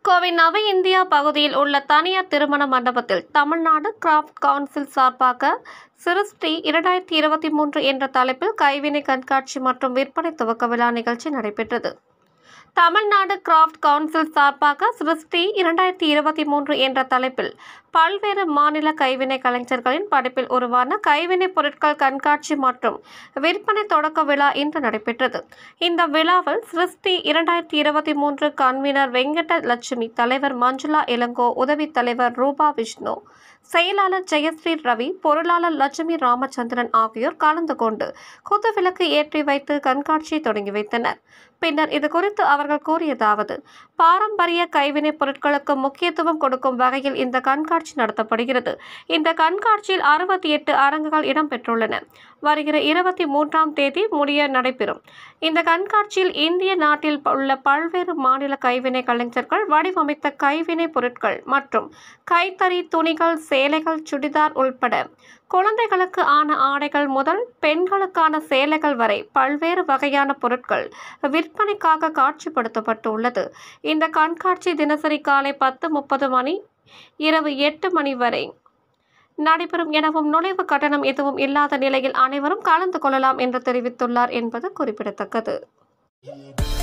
கோவை நவ இந்தியா பகுதியில் உள்ள தனியார் திருமண மண்டபத்தில் தமிழ்நாடு கிராஃப்ட் கவுன்சில் சார்பாக சிருஷ்டி இரண்டாயிரத்தி இருபத்தி மூன்று என்ற தலைப்பில் கைவினை கண்காட்சி மற்றும் விற்பனை துவக்க விழா நிகழ்ச்சி நடைபெற்றது தமிழ்நாடு கிராஃப்ட் கவுன்சில் சார்பாக சிருஷ்டி இரண்டாயிரத்தி இருபத்தி மூன்று என்ற தலைப்பில் பல்வேறு மாநில கைவினை கலைஞர்களின் படைப்பில் உருவான கைவினைப் பொருட்கள் கண்காட்சி மற்றும் விற்பனை தொடக்க விழா இன்று நடைபெற்றது இந்த விழாவில் சிருஷ்டி இரண்டாயிரத்தி இருபத்தி மூன்று கன்வீனர் வெங்கட லட்சுமி தலைவர் மஞ்சுளா இளங்கோ உதவி தலைவர் ரூபா விஷ்ணு செயலாளர் ஜெயஸ்ரீ ரவி பொருளாளர் லட்சுமி ராமச்சந்திரன் ஆகியோர் கலந்து கொண்டு குத்துவிளக்கு ஏற்றி வைத்து கண்காட்சியை தொடங்கி வைத்தனர் பின்னர் இது குறித்து அவர்கள் கூறியதாவது பாரம்பரிய கைவினைப் பொருட்களுக்கு முக்கியத்துவம் கொடுக்கும் வகையில் இந்த கண்காட்சி நடத்தப்படுகிறது இந்த கண்காட்சியில் அறுபத்தி எட்டு அரங்குகள் இடம்பெற்றுள்ளன வருகிற இருபத்தி மூன்றாம் தேதி முடிய நடைபெறும் இந்த கண்காட்சியில் இந்திய நாட்டில் உள்ள பல்வேறு மாநில கைவினை கலைஞர்கள் வடிவமைத்த கைவினை பொருட்கள் மற்றும் கைத்தறி துணிகள் சேலைகள் சுடிதார் உள்பட குழந்தைகளுக்கு ஆன ஆடைகள் முதல் பெண்களுக்கான சேலைகள் வரை பல்வேறு வகையான பொருட்கள் விற்பனைக்காக காட்சிப்படுத்தப்பட்டுள்ளது இந்த கண்காட்சி தினசரி காலை பத்து முப்பது மணி இரவு எட்டு மணி வரை நடைபெறும் எனவும் நுழைவு கட்டணம் எதுவும் இல்லாத நிலையில் அனைவரும் கலந்து கொள்ளலாம் என்று தெரிவித்துள்ளார் என்பது குறிப்பிடத்தக்கது